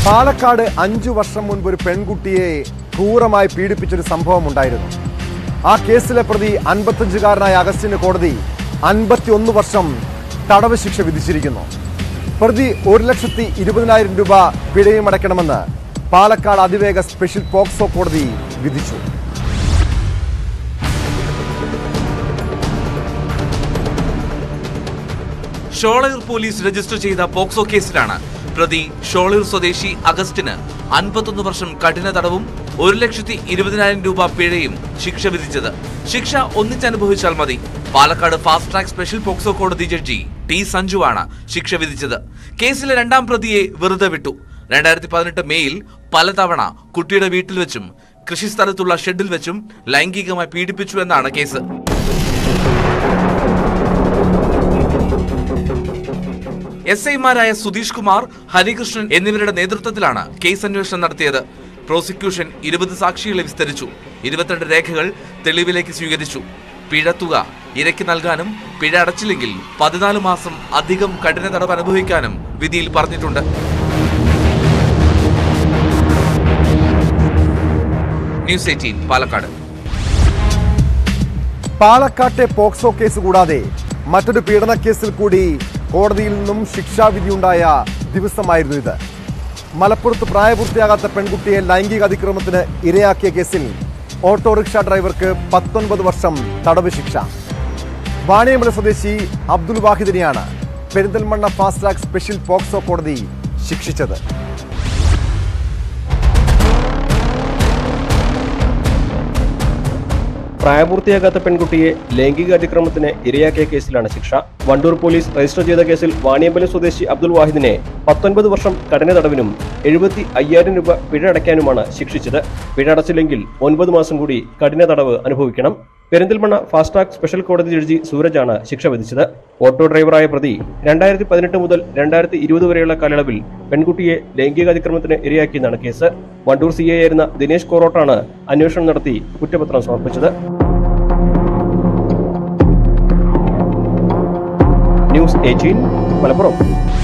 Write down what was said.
പാലക്കാട് അഞ്ചു വർഷം മുൻപ് ഒരു പെൺകുട്ടിയെ ക്രൂരമായി പീഡിപ്പിച്ചൊരു സംഭവം ഉണ്ടായിരുന്നു ആ കേസിലെ പ്രതി അൻപത്തഞ്ചുകാരനായ അഗസ്റ്റിന് കോടതി അൻപത്തിയൊന്ന് വർഷം തടവ് ശിക്ഷ വിധിച്ചിരിക്കുന്നു പ്രതി ഒരു ലക്ഷത്തി ഇരുപതിനായിരം രൂപ പിഴയും അടയ്ക്കണമെന്ന് പാലക്കാട് അതിവേഗ സ്പെഷ്യൽ പോക്സോ കോടതി വിധിച്ചു ഷോളയൂർ പോലീസ് രജിസ്റ്റർ ചെയ്ത പോക്സോ കേസിലാണ് പ്രതി ഷോളയൂർ സ്വദേശി അഗസ്റ്റിന് അൻപത്തൊന്ന് വർഷം കഠിന തടവും ഒരു ലക്ഷത്തി ഇരുപതിനായിരം രൂപ പിഴയും ശിക്ഷ വിധിച്ചത് ശിക്ഷ ഒന്നിച്ചനുഭവിച്ചാൽ മതി Palakkad fast track special POCSO കോടതി ജഡ്ജി ടി സഞ്ജുവാണ് ശിക്ഷ വിധിച്ചത് കേസിലെ രണ്ടാം പ്രതിയെ വെറുതെ വിട്ടു രണ്ടായിരത്തി പതിനെട്ട് മെയ്യിൽ പലതവണ കുട്ടിയുടെ വീട്ടിൽ വെച്ചും കൃഷിസ്ഥലത്തുള്ള ഷെഡിൽ വെച്ചും ലൈംഗികമായി പീഡിപ്പിച്ചു എന്നാണ് കേസ് എസ് ഐമാരായ സുധീഷ് കുമാർ ഹരികൃഷ്ണൻ എന്നിവരുടെ നേതൃത്വത്തിലാണ് കേസ് അന്വേഷണം നടത്തിയത് പ്രോസിക്യൂഷൻ ഇരുപത് സാക്ഷികളെ വിസ്തരിച്ചു ഇരുപത്തിരണ്ട് രേഖകൾ തെളിവിലേക്ക് സ്വീകരിച്ചു പിഴത്തുക ഇരയ്ക്ക് നൽകാനും പിഴ അടച്ചില്ലെങ്കിൽ പതിനാല് മാസം അധികം കഠിന തടവ് അനുഭവിക്കാനും വിധിയിൽ പറഞ്ഞിട്ടുണ്ട് ന്യൂസ് എയ്റ്റീൻ പാലക്കാട് പാലക്കാട്ടെ പോക്സോ കേസ് കൂടാതെ മറ്റൊരു പീഡന കേസിൽ കൂടി കോടതിയിൽ നിന്നും ശിക്ഷാവിധിയുണ്ടായ ദിവസമായിരുന്നു ഇത് മലപ്പുറത്ത് പ്രായപൂർത്തിയാകാത്ത പെൺകുട്ടിയെ ലൈംഗിക അതിക്രമത്തിന് ഇരയാക്കിയ കേസിൽ ഓട്ടോറിക്ഷ ഡ്രൈവർക്ക് പത്തൊൻപത് വർഷം തടവ് ശിക്ഷ വാണിയമ്പല സ്വദേശി അബ്ദുൽ വാഹിദിനെയാണ് Perinthalmanna fast track special POCSO കോടതി ശിക്ഷിച്ചത് പ്രായപൂർത്തിയാകാത്ത പെൺകുട്ടിയെ ലൈംഗിക അതിക്രമത്തിന് ഇരയാക്കിയ കേസിലാണ് ശിക്ഷ വണ്ടൂർ പോലീസ് രജിസ്റ്റർ ചെയ്ത കേസിൽ വാണിയമ്പലം സ്വദേശി അബ്ദുൽ വാഹിദിനെ പത്തൊൻപത് വർഷം കഠിന തടവിനും എഴുപത്തി അയ്യായിരം രൂപ പിഴ അടയ്ക്കാനുമാണ് ശിക്ഷിച്ചത് പിഴ അടച്ചില്ലെങ്കിൽ ഒൻപത് മാസം കൂടി കഠിന തടവ് അനുഭവിക്കണം പെരിന്തൽമണ്ണ ഫാസ്റ്റ് ട്രാക്ക് സ്പെഷ്യൽ കോടതി ജഡ്ജി സൂരജാണ് ശിക്ഷ വിധിച്ചത് ഓട്ടോ ഡ്രൈവറായ പ്രതി രണ്ടായിരത്തി പതിനെട്ട് മുതൽ രണ്ടായിരത്തി ഇരുപത് വരെയുള്ള കാലയളവിൽ പെൺകുട്ടിയെ ലൈംഗിക അതിക്രമത്തിന് ഇരയാക്കിയെന്നാണ് കേസ് വണ്ടൂർ സി ആയിരുന്ന ദിനേശ് കോറോട്ടാണ് അന്വേഷണം നടത്തി കുറ്റപത്രം സമർപ്പിച്ചത് ന്യൂസ് എയ്റ്റീൻ മലപ്പുറം